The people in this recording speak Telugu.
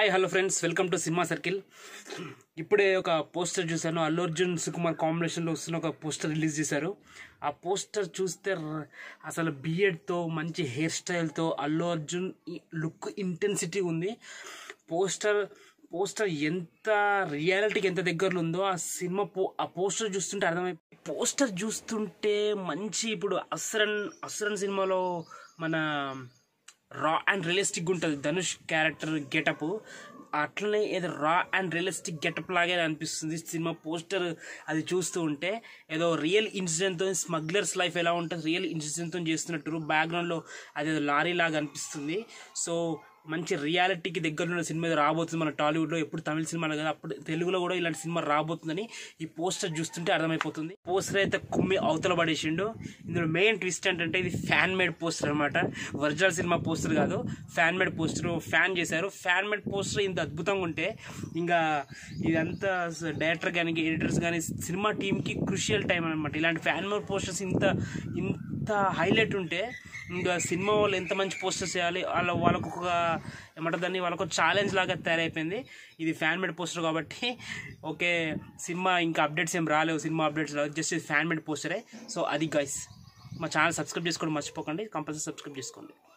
hi hello friends welcome to cinema circle ఇప్పుడే ఒక పోస్టర్ చూశాను అల్లు అర్జున్ సుకుమార్ కాంబినేషన్లో వస్తున్న ఒక పోస్టర్ రిలీజ్ చేశారు ఆ పోస్టర్ చూస్తే ర- అసలు బియడ్తో మంచి హెయిర్ స్టైల్తో అల్లు అర్జున్ లుక్ ఇంటెన్సిటీ ఉంది పోస్టర్ పోస్టర్ ఎంత రియాలిటీకి ఎంత దగ్గరలో ఉందో ఆ సినిమా పో ఆ పోస్టర్ చూస్తుంటే అర్థమై పోస్టర్ చూస్తుంటే మంచి ఇప్పుడు అసురన్ అసురన్ సినిమాలో మన రా అండ్ రియలిస్టిక్ ఉంటుంది ధనుష్ క్యారెక్టర్ గెటప్ అట్లనే ఏదో రా అండ్ రియలిస్టిక్ గెటప్ లాగే అనిపిస్తుంది సినిమా పోస్టర్ అది చూస్తూ ఉంటే ఏదో రియల్ ఇన్సిడెంట్తో స్మగ్లర్స్ లైఫ్ ఎలా ఉంటుంది రియల్ ఇన్సిడెంట్తో చేస్తున్నట్టు బ్యాక్గ్రౌండ్లో అది ఏదో లారీ లాగా అనిపిస్తుంది సో మంచి రియాలిటీకి దగ్గర ఉన్న సినిమా ఏదో రాబోతుంది మన టాలీవుడ్లో ఎప్పుడు తమిళ సినిమాలో కదా అప్పుడు తెలుగులో కూడా ఇలాంటి సినిమా రాబోతుందని ఈ పోస్టర్ చూస్తుంటే అర్థమైపోతుంది పోస్టర్ అయితే కుమ్మి అవతల పడేసిండు ఇందులో మెయిన్ ట్విస్ట్ ఏంటంటే ఇది ఫ్యాన్ మేడ్ పోస్టర్ అనమాట ఒరిజినల్ సినిమా పోస్టర్ కాదు ఫ్యాన్ మేడ్ పోస్టర్ ఫ్యాన్ చేశారు ఫ్యాన్ మేడ్ పోస్టర్ ఇంత అద్భుతంగా ఉంటే ఇంకా ఇదంతా డైరెక్టర్ కానీ ఎడిటర్స్ కానీ సినిమా టీంకి క్రూషియల్ టైం అనమాట ఇలాంటి ఫ్యాన్ మేడ్ పోస్టర్స్ ఇంత ఇంత హైలైట్ ఉంటే ఇంకా సినిమా వాళ్ళు ఎంత మంచి పోస్టర్స్ చేయాలి వాళ్ళ వాళ్ళకు ఒక ఏమంటారు దాన్ని వాళ్ళకు ఛాలెంజ్ లాగా తయారైపోయింది ఇది ఫ్యాన్ మేడ్ పోస్టర్ కాబట్టి ఓకే సినిమా ఇంకా అప్డేట్స్ ఏం రాలేవు సినిమా అప్డేట్స్ రావు జస్ట్ ఇది ఫ్యాన్ మేడ్ పోస్టరే సో అది గైస్ మా ఛానల్ సబ్స్క్రైబ్ చేసుకోవడం మర్చిపోకండి కంపల్సరీ సబ్స్క్రైబ్ చేసుకోండి